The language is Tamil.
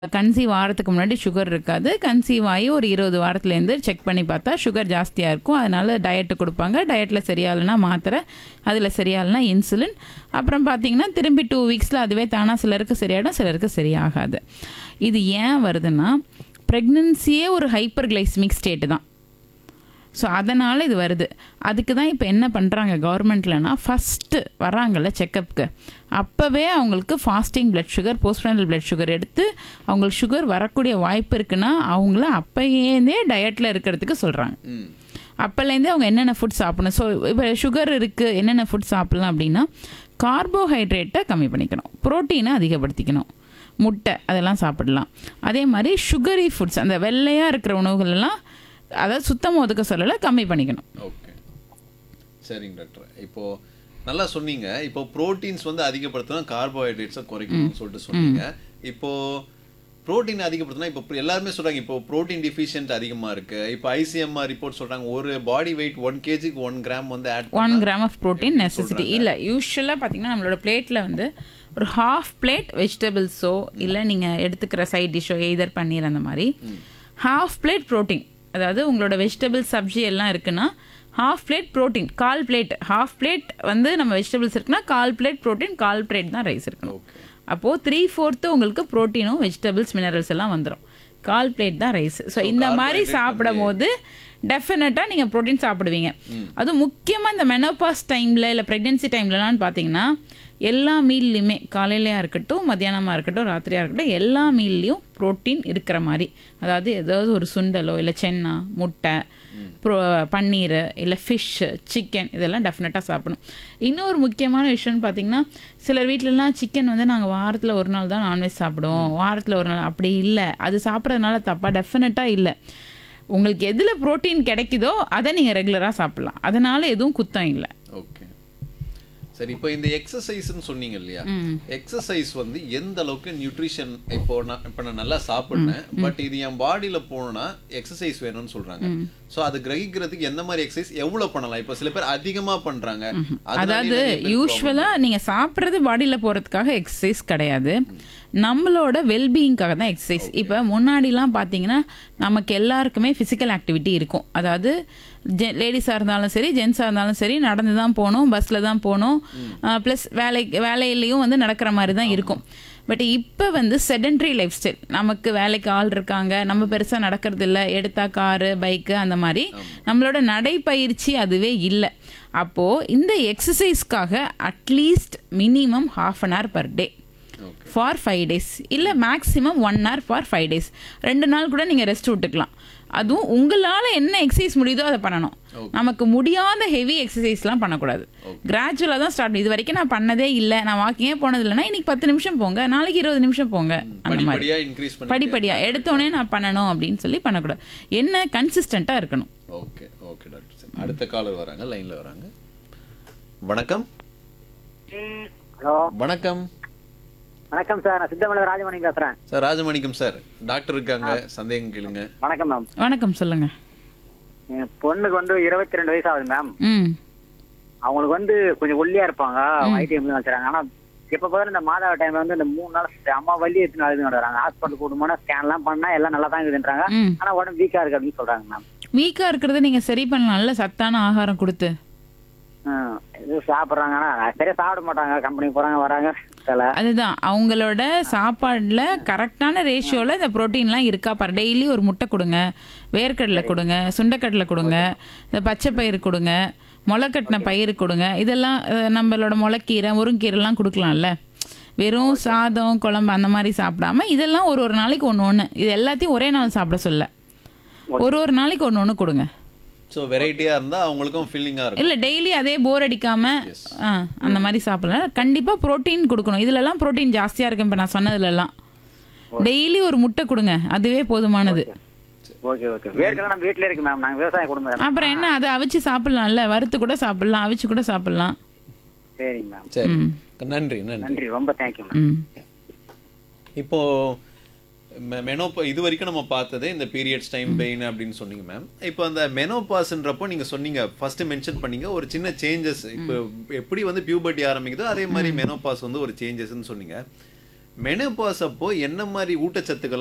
கன்சீவ் ஆகிறதுக்கு முன்னாடி சுகர் இருக்காது கன்சீவ் ஆகி ஒரு இருபது வாரத்துலேருந்து செக் பண்ணி பார்த்தா சுகர் ஜாஸ்தியாக இருக்கும் அதனால டயட்டு கொடுப்பாங்க டயட்டில் சரியாகலைன்னா மாத்திரை அதில் சரியாகலைன்னா இன்சுலின் அப்புறம் பார்த்தீங்கன்னா திரும்பி டூ வீக்ஸில் அதுவே தானாக சிலருக்கு சரியாயிடும் சிலருக்கு சரியாகாது இது ஏன் வருதுன்னா ப்ரெக்னென்சியே ஒரு ஹைப்பர் கிளைஸ்மிக் ஸ்டேட்டு தான் ஸோ அதனால் இது வருது அதுக்கு தான் இப்போ என்ன பண்ணுறாங்க கவர்மெண்ட்லனா ஃபஸ்ட்டு வராங்கல்ல செக்கப்புக்கு அப்போவே அவங்களுக்கு fasting blood sugar postprandial blood sugar எடுத்து அவங்களுக்கு சுகர் வரக்கூடிய வாய்ப்பு இருக்குன்னா அவங்கள அப்போயேந்தே டயட்டில் இருக்கிறதுக்கு சொல்கிறாங்க ம் அப்போலேருந்தே அவங்க என்னென்ன ஃபுட் சாப்பிடணும் ஸோ இப்போ சுகர் இருக்குது என்னென்ன ஃபுட் சாப்பிடலாம் அப்படின்னா கார்போஹைட்ரேட்டை கம்மி பண்ணிக்கணும் ப்ரோட்டீனை அதிகப்படுத்திக்கணும் முட்டை அதெல்லாம் சாப்பிடலாம் அதே மாதிரி சுகரி ஃபுட்ஸ் அந்த வெள்ளையாக இருக்கிற உணவுகள் எல்லாம் அதாவது சுத்தமாக ஒதுக்க சொல்லலை கம்மி பண்ணிக்கணும் ஓகே சரிங்க டாக்டர் இப்போ நல்லா சொன்னீங்க இப்போ புரோட்டீன்ஸ் வந்து அதிகப்படுத்தினா கார்போஹைட்ரேட்ஸை குறைக்கணும்னு சொல்லிட்டு சொன்னீங்க இப்போ புரோட்டீன் அதிகப்படுத்தினா இப்போ எல்லாருமே சொல்றாங்க இப்போ புரோட்டீன் டிஃபிஷியன்ட் அதிகமா இருக்கு இப்போ ஐசிஎம்ஆர் ரிப்போர்ட் சொல்றாங்க ஒரு பாடி வெயிட் ஒன் கேஜிக்கு ஒன் கிராம் வந்து add one gram of protein necessity இல்லை யூஸ்வலாக பார்த்தீங்கன்னா நம்மளோட பிளேட்டில் வந்து ஒரு ஹாஃப் பிளேட் வெஜிடபிள்ஸோ இல்லை நீங்கள் எடுத்துக்கிற சைட் டிஷ்ஷோ எய்தர் பன்னீர் அந்த மாதிரி ஹாஃப் பிளேட் ப்ரோட்டீன் அதாவது உங்களோட வெஜிடபிள் சப்ஜி எல்லாம் இருக்குன்னா ஹாஃப் பிளேட் ப்ரோட்டீன் கால் பிளேட் ஹாஃப் பிளேட் வந்து நம்ம வெஜிடபிள்ஸ் இருக்குன்னா கால் பிளேட் ப்ரோட்டீன் கால் பிளேட் தான் ரைஸ் இருக்கணும் ஓகே அப்போது த்ரீ ஃபோர்த்து உங்களுக்கு ப்ரோட்டீனும் வெஜிடபிள்ஸ் மினரல்ஸ் எல்லாம் வந்துடும் கால் பிளேட் தான் ரைஸ் ஸோ இந்த மாதிரி சாப்பிடும் போது டெஃபினட்டாக நீங்கள் ப்ரோட்டீன் சாப்பிடுவீங்க அதுவும் முக்கியமாக இந்த மெனோபாஸ் டைமில் இல்லை ப்ரெக்னென்சி டைம்லலாம் பார்த்தீங்கன்னா எல்லா மீல்லையுமே காலையிலையா இருக்கட்டும் மத்தியானமாக இருக்கட்டும் ராத்திரியாக இருக்கட்டும் எல்லா மீல்லையும் ப்ரோட்டீன் இருக்கிற மாதிரி அதாவது ஏதாவது ஒரு சுண்டலோ இல்லை சென்னா முட்டை ப்ரோ பன்னீர் இல்லை ஃபிஷ்ஷு சிக்கன் இதெல்லாம் டெஃபினட்டாக சாப்பிடணும் இன்னொரு முக்கியமான விஷயம்னு பார்த்தீங்கன்னா சிலர் வீட்டிலலாம் சிக்கன் வந்து நாங்கள் வாரத்தில் ஒரு நாள் தான் நான்வெஜ் சாப்பிடுவோம் வாரத்தில் ஒரு நாள் அப்படி இல்லை அது சாப்பிட்றதுனால தப்பாக டெஃபினட்டாக இல்லை உங்களுக்கு எதில் புரோட்டீன் கிடைக்குதோ அதை நீங்கள் ரெகுலராக சாப்பிடலாம் அதனால எதுவும் குத்தம் இல்லை ஓகே சரி இப்போ இந்த எக்ஸசைஸ்னு சொன்னீங்க இல்லையா எக்ஸசைஸ் வந்து எந்த அளவுக்கு நியூட்ரிஷன் இப்போ நான் இப்போ நான் நல்லா சாப்பிடுறேன் பட் இது என் பாடியில போகணும்னா எக்ஸசைஸ் வேணும்னு சொல்றாங்க சோ அது கிரகிக்கிறதுக்கு எந்த மாதிரி எக்ஸசைஸ் எவ்வளவு பண்ணலாம் இப்போ சில பேர் அதிகமா பண்றாங்க அதனால அதாவது நிறைய பேருக்கு யூஸ்வலாக நீங்கள் சாப்பிட்றது பாடியில் போகிறதுக்காக எக்ஸசைஸ் கிடையாது நம்மளோட வெல்பீயிங்காக தான் எக்ஸசைஸ் இப்போ முன்னாடிலாம் பார்த்தீங்கன்னா நமக்கு எல்லாருக்குமே ஃபிசிக்கல் ஆக்டிவிட்டி இருக்கும் அதாவது ஜெ லேடிஸாக இருந்தாலும் சரி ஜென்ஸாக இருந்தாலும் சரி நடந்து தான் போகணும் பஸ்ஸில் தான் போகணும் ப்ளஸ் வேலை வேலையிலையும் வந்து நடக்கிற மாதிரி தான் இருக்கும் பட் இப்போ வந்து செடன்ட்ரி லைஃப் ஸ்டைல் நமக்கு வேலைக்கு ஆள் இருக்காங்க நம்ம பெருசாக நடக்கிறது இல்லை எடுத்தா காரு பைக்கு அந்த மாதிரி நம்மளோட நடைப்பயிற்சி அதுவே இல்லை அப்போது இந்த எக்ஸசைஸ்க்காக at least minimum half an hour per day Okay. For five days இல்லை maximum one hour for five days ரெண்டு நாள் கூட நீங்கள் ரெஸ்ட் விட்டுக்கலாம் அதுவும் உங்களால் என்ன எக்ஸசைஸ் முடியுதோ அதை பண்ணணும் நமக்கு முடியாத ஹெவி எக்ஸசைஸ்லாம் பண்ணக்கூடாது கிராஜுவலாக தான் ஸ்டார்ட் இது வரைக்கும் நான் பண்ணதே இல்லை நான் வாக்கிங்கே போனது இல்லைன்னா இன்னைக்கு பத்து நிமிஷம் போங்க நாளைக்கு இருபது நிமிஷம் போங்க அந்த மாதிரி படிப்படியா இன்க்ரீஸ் பண்ணி படிப்படியா எடுத்தோடனே நான் பண்ணணும் அப்படின்னு சொல்லி பண்ணக்கூடாது என்ன கன்சிஸ்டண்ட்டாக இருக்கணும் ஓகே ஓகே டாக்டர் சரி அடுத்த காலர் வராங்க லைன்ல வராங்க வணக்கம் ஹலோ வணக்கம் வணக்கம் சார் நான் சித்தமலை ராஜமணி பேசுறேன் சார் ராஜமணிக்கம் சார் டாக்டர் இருக்காங்க சந்தேகம் கேளுங்க வணக்கம் மேம் வணக்கம் சொல்லுங்க என் பொண்ணுக்கு வந்து இருபத்தி ரெண்டு வயசு ஆகுது மேம் ம் அவங்களுக்கு வந்து கொஞ்சம் ஒல்லியா இருப்பாங்க ஐடிஎம் வச்சுறாங்க ஆனா எப்ப பாரு இந்த மாதாவ டைம்ல வந்து இந்த மூணு நாள் அம்மா வலி எடுத்துன்னு அழுது வராங்க ஹாஸ்பிட்டல் கூட்டு போனா ஸ்கேன் எல்லாம் பண்ணா எல்லாம் நல்லா தான் இருக்குதுன்றாங்க ம் ஆனா உடம்பு வீக்கா இருக்கு அப்படின்னு சொல்றாங்க மேம் வீக்கா இருக்கிறத நீங்க சரி பண்ணலாம் நல்ல சத்தான ஆகாரம் கொடுத்து ஹம், இது சாப்பிடுறாங்க ஆனா சரியா சாப்பிட மாட்டாங்க கம்பெனி போறாங்க வராங்க சில அதுதான் அவங்களோட சாப்பாடுல கரெக்டான ரேஷியோல இந்த புரோட்டீன்லாம் இருக்கா பாரு டெய்லி ஒரு முட்டை கொடுங்க வேர்க்கடலை கொடுங்க சுண்டைக்கடலை கொடுங்க இந்த பச்சை பயிறு கொடுங்க முளைக்கட்டின பயிறு கொடுங்க இதெல்லாம் அஹ், நம்மளோட முளைக்கீரை முருங்கீரைலாம் கொடுக்கலாம்ல வெறும் சாதம் குழம்பு அந்த மாதிரி சாப்பிடாம இதெல்லாம் ஒரு ஒரு நாளைக்கு ஒன்று ஒன்று இது எல்லாத்தையும் ஒரே நாள் சாப்பிட சொல்ல ஒரு ஒரு நாளைக்கு ஒன்று ஒன்று கொடுங்க ஸோ வெரைட்டியா இருந்தா அவங்களுக்கும் ஃபீலிங்கா இருக்கும் இல்ல டெய்லி அதே போர் அடிக்காம ஆ, அந்த மாதிரி சாப்பிடலாம் கண்டிப்பா புரோட்டீன் கொடுக்கணும் இதுல எல்லாம் புரோட்டீன் ஜாஸ்தியா இருக்கு இப்ப நான் சொன்னதுல எல்லாம் டெய்லி ஒரு முட்டை கொடுங்க அதுவே போதுமானது ஓகே ஓகே வேர்க்கெல்லாம் நம்ம வீட்டுல இருக்கு மேம் நாங்க விவசாய குடும்பம் அப்புறம் என்ன அதை அவிச்சு சாப்பிடலாம்ல வறுத்து கூட சாப்பிடலாம் அவிச்சு கூட சாப்பிடலாம் சரிங்க மேம் சரி நன்றி நன்றி நன்றி ரொம்ப தேங்க்யூ மேம் ம் இப்போ மெ- மெனோபா இது வரைக்கும் நம்ம பார்த்தது இந்த பீரியட்ஸ் டைம் பெயின் அப்படின்னு சொன்னீங்க மேம் இப்போ அந்த மெனோபாஸ்ன்றப்போ நீங்க சொன்னீங்க ஃபர்ஸ்ட் மென்ஷன் பண்ணீங்க ஒரு சின்ன சேஞ்சஸ் இப்போ எப்படி வந்து பியூபர்ட்டி ஆரம்பிக்குதோ அதே மாதிரி மெனோபாஸ் வந்து ஒரு சேஞ்சஸ்ன்னு சொன்னீங்க மெனோபாஸ் அப்போ என்ன மாதிரி ஊட்டச்சத்துக்கள்